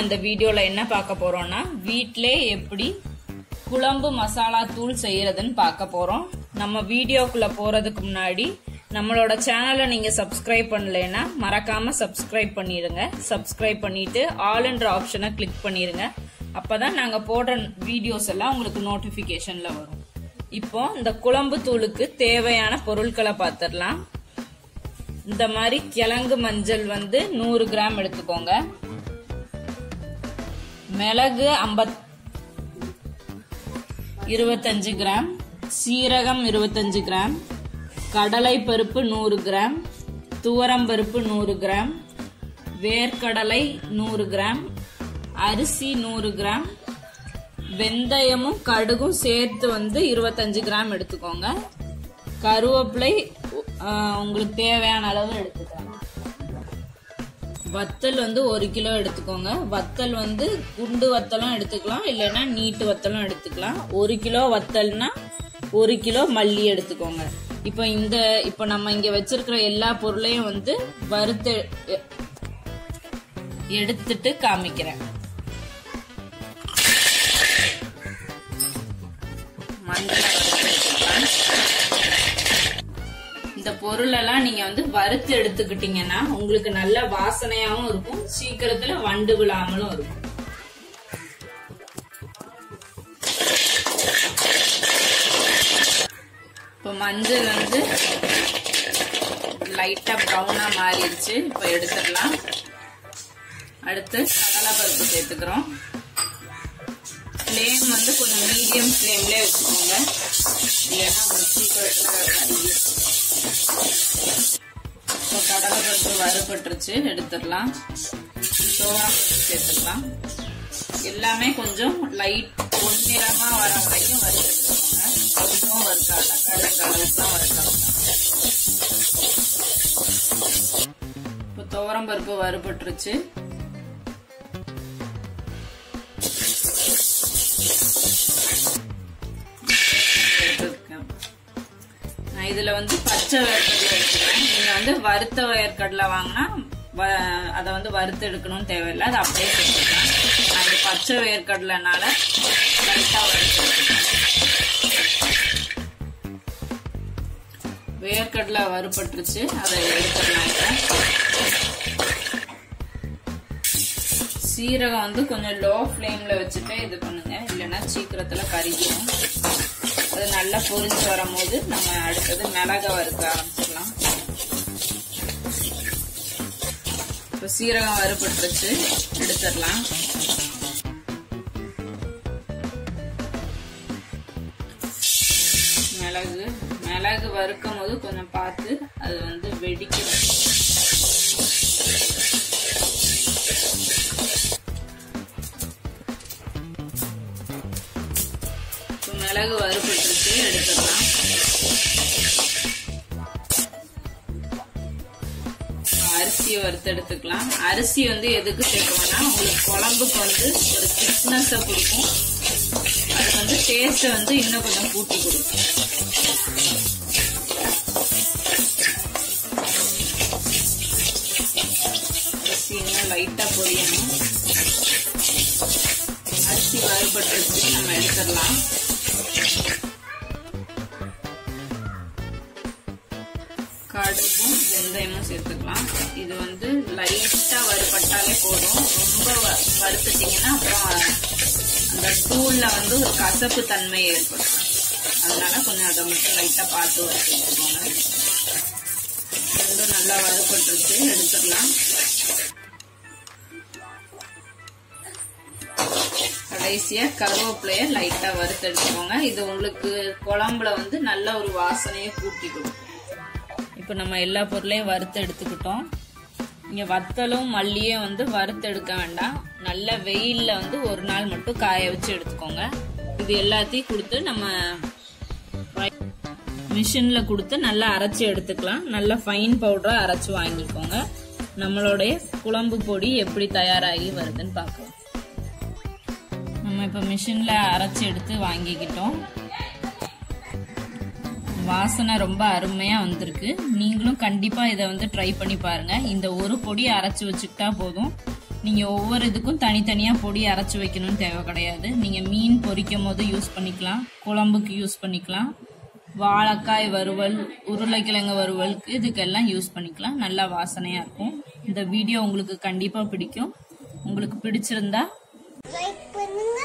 இந்த வீடியோல என்ன பார்க்க போறோம்னா வீட்டிலே எப்படி குழம்பு மசாலா தூள் செய்யறதுன்னு பார்க்க போறோம் நம்ம வீடியோக்குள்ள போறதுக்கு முன்னாடி நம்மளோட சேனலை நீங்க சப்ஸ்கிரைப் பண்ணலைன்னா மறக்காம சப்ஸ்கிரைப் பண்ணிடுங்க சப்ஸ்கிரைப் பண்ணிட்டு ஆல் என்ற ஆப்ஷனை கிளிக் பண்ணிருங்க அப்பதான் நாங்க போடுற வீடியோஸ் எல்லாம் உங்களுக்கு நோட்டிபிகேஷன்ல வரும் இப்போ இந்த குழம்பு தூளுக்கு தேவையான பொருட்களை பார்த்துடலாம் இந்த மாதிரி கிழங்கு மஞ்சள் வந்து நூறு கிராம் எடுத்துக்கோங்க மிளகு ஐம்பத் இருபத்தஞ்சு கிராம் சீரகம் இருபத்தஞ்சு கிராம் கடலை பருப்பு நூறு கிராம் துவரம் பருப்பு நூறு கிராம் வேர்க்கடலை நூறு கிராம் அரிசி நூறு கிராம் வெந்தயமும் கடுகும் சேர்த்து வந்து இருபத்தஞ்சு கிராம் எடுத்துக்கோங்க கருவேப்பிலை ஆஹ், உங்களுக்கு தேவையான அளவு எடுத்துக்கோங்க வத்தல் வந்து ஒரு கிலோ எடுத்துக்கோங்க வத்தல் வந்து குண்டு வத்தலும் எடுத்துக்கலாம் இல்லைன்னா நீட்டு வத்தலும் எடுத்துக்கலாம் ஒரு கிலோ வத்தல்னா ஒரு கிலோ மல்லி எடுத்துக்கோங்க இப்போ இந்த இப்போ நம்ம இங்க வச்சிருக்கிற எல்லா பொருளையும் வந்து வறுத்து எ- எடுத்துட்டு காமிக்கிறேன் மஞ்சளை வறுத்து எடுத்துக்கலாம் இந்த பொருள் எல்லாம் நீங்க வந்து வறுத்து எடுத்துக்கிட்டீங்கன்னா உங்களுக்கு நல்ல வாசனையாவும் இருக்கும் சீக்கிரத்துல வண்டு விழாமலும் இருக்கும் இப்போ மஞ்சள் வந்து லைட்டா ப்ரௌனா மாறிடுச்சு இப்போ எடுத்துடலாம் அடுத்து கடலை பருப்பு சேர்த்துக்கிறோம் ஃப்ளேம் வந்து கொஞ்சம் மீடியம் ஃப்ளேம்லேயே வச்சுக்கோங்க இல்லைன்னா உங்களுக்கு சீக்கிரத்தில் கருகி இப்போ கடலை பருப்பு வறுபட்டுருச்சு எடுத்துடலாம் சோளம் பருப்பு சேர்த்துக்கலாம் எல்லாமே கொஞ்சம் லைட் பொன்னிறமா வர வரைக்கும் வறுத்துக்கோங்க கொஞ்சம் வறுக்காத கருக்க அளவுக்குலாம் வறுக்காத இப்போ துவரம் பருப்பு வறுபட்டுருச்சு எடுத்துருக்கேன் நான் இதுல வந்து பச்சை வேர்க்கடலை எடுத்துக்கிறேன் நீங்க வந்து வறுத்த வேர்க்கடலை வாங்கினா வ- அதை வந்து வறுத்து எடுக்கணும்னு தேவையில்லை அதை அப்படியே சேர்த்துக்கலாம் நான் இது பச்சை வேர்க்கடலைனால லைட்டா வறுத்து எடுத்துக்கிறேன் வேர்க்கடலை வறுபட்டுருச்சு அதை எடுத்துடலாம் இப்போ சீரகம் வந்து கொஞ்சம் லோ ஃப்ளேம்ல வச்சுட்டு இது பண்ணுங்க இல்லைன்னா சீக்கிரத்துல கருகிடும் அது நல்லா பொரிஞ்சு வரும்போது நம்ம அடுத்தது மிளக வறுக்க ஆரம்பிச்சிடலாம் இப்போ சீரகம் வறுபட்டுருச்சு எடுத்துடலாம் மிளகு மிளகு வறுக்கும் போது கொஞ்சம் பார்த்து அது வந்து வெடிக்கணும் இப்போ மிளகு வறுபட்டுருச்சு எடுத்துடலாம் இப்போ அரிசியை வறுத்து எடுத்துக்கலாம் அரிசி வந்து எதுக்கு சேர்க்கணும்னா உங்களுக்கு குழம்புக்கு வந்து ஒரு திக்னஸை கொடுக்கும் அது வந்து டேஸ்ட்டை வந்து இன்னும் கொஞ்சம் கூட்டி கொடுக்கும் அரிசி இன்னும் லைட்டாக பொரியணும் அரிசி வறுபட்டுருச்சு நம்ம எடுத்துடலாம் கடுகும் வெந்தயமும் சேர்த்துக்கலாம் இது வந்து லைட்டா வறுபட்டாலே போதும் ரொம்ப வ- வறுத்துட்டீங்கன்னா அப்புறம் அந்த தூள்ல வந்து ஒரு கசப்பு தன்மை ஏற்படும் அதனால கொஞ்சம் அதை மட்டும் லைட்டா பார்த்து வறுத்துக்கோங்க ரெண்டும் நல்லா வறுபட்டுருச்சு எடுத்துடலாம் கடைசியா கருவேப்பிலைய லைட்டா வறுத்து எடுத்துக்கோங்க இது உங்களுக்கு குழம்புல வந்து நல்ல ஒரு வாசனையை கூட்டி கொடுக்கும் இப்போ நம்ம எல்லா பொருளையும் வறுத்து எடுத்துக்கிட்டோம் இங்க வத்தலும் மல்லியும் வந்து வறுத்து எடுக்க வேண்டாம் நல்ல வெயில்ல வந்து ஒரு நாள் மட்டும் காய வச்சு எடுத்துக்கோங்க இது எல்லாத்தையும் கொடுத்து நம்ம மிஷின்ல கொடுத்து நல்லா அரைச்சி எடுத்துக்கலாம் நல்ல ஃபைன் பவுடரா அரைச்சு வாங்கிக்கோங்க நம்மளுடைய குழம்பு பொடி எப்படி தயாராகி வருதுன்னு பார்க்கலாம் நம்ம இப்போ மிஷின்ல அரைச்சி எடுத்து வாங்கிக்கிட்டோம் வாசனை ரொம்ப அருமையா வந்திருக்கு நீங்களும் கண்டிப்பா இதை வந்து ட்ரை பண்ணி பாருங்க இந்த ஒரு பொடி அரைச்சு வச்சுக்கிட்டா போதும் நீங்க ஒவ்வொரு இதுக்கும் தனித்தனியா பொடி அரைச்சு வைக்கணும்னு தேவை கிடையாது நீங்க மீன் பொரிக்கும் போது யூஸ் பண்ணிக்கலாம் குழம்புக்கு யூஸ் பண்ணிக்கலாம் வாழைக்காய் வறுவல் உருளைக்கிழங்கு வறுவலுக்கு இதுக்கெல்லாம் யூஸ் பண்ணிக்கலாம் நல்லா வாசனையா இருக்கும் இந்த வீடியோ உங்களுக்கு கண்டிப்பா பிடிக்கும் உங்களுக்கு பிடிச்சிருந்தா லைக் பண்ணுங்க